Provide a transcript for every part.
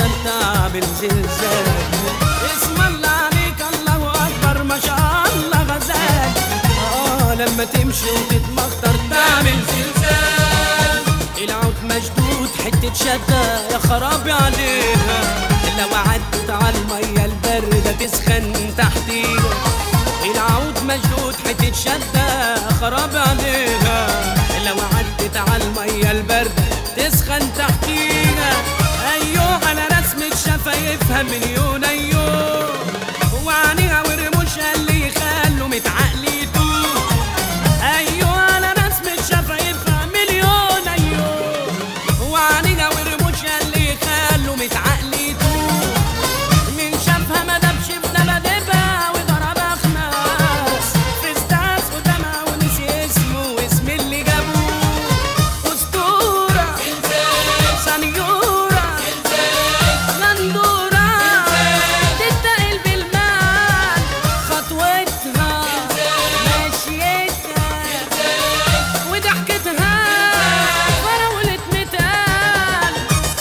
تقدر تعمل زلزال اسم الله عليك الله اكبر ما شاء الله غزال اه لما تمشي وتتمخطر تعمل زلزال العود مشدود حتة شدة يا خرابي عليها لو عدت على المية الباردة تسخن تحتيها العود مشدود حتة شدة يا خرابي عليها لو عدت على المية الباردة تسخن تحتيها أيوه على رسمة شفايفها مليون أيوه وعينيها ورموشها اللي يخلوا متعقليتو أيوه على رسمة شفايفها مليون أيوه وعينيها ورموشها اللي يخلوا متعقليتو من شافها ما دبش في نبدبها وضربها خماس في استاس قدامها ونسي اسمه واسم اللي جابوه أسطورة سنيورة غندورة تتقل بالمال خطوتها مشيتها وضحكتها فراولة متقال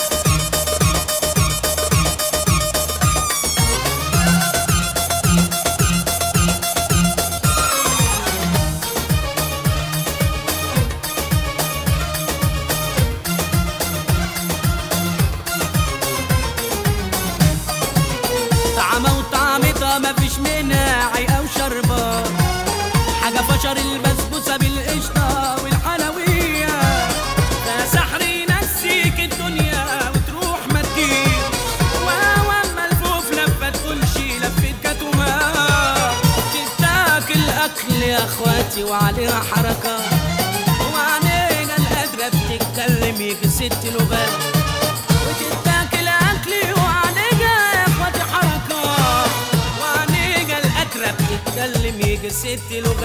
طعمة وطعمتها مفيش منها عيقة وشربات حاجة فشر البسبوسة بالقشطة والحلوية ده سحر ينسيك الدنيا وتروح ما تجيش وهو ملفوف لفة تقولش لفة كتومات تتاكل أكل يا اخواتي وعليها حركة وعلينا القادرة بتتكلم يجي ست لغات وتتاكل اكلي وعليها يا اخواتي حركه وعليها الاكله بتتكلم يجي ست لغات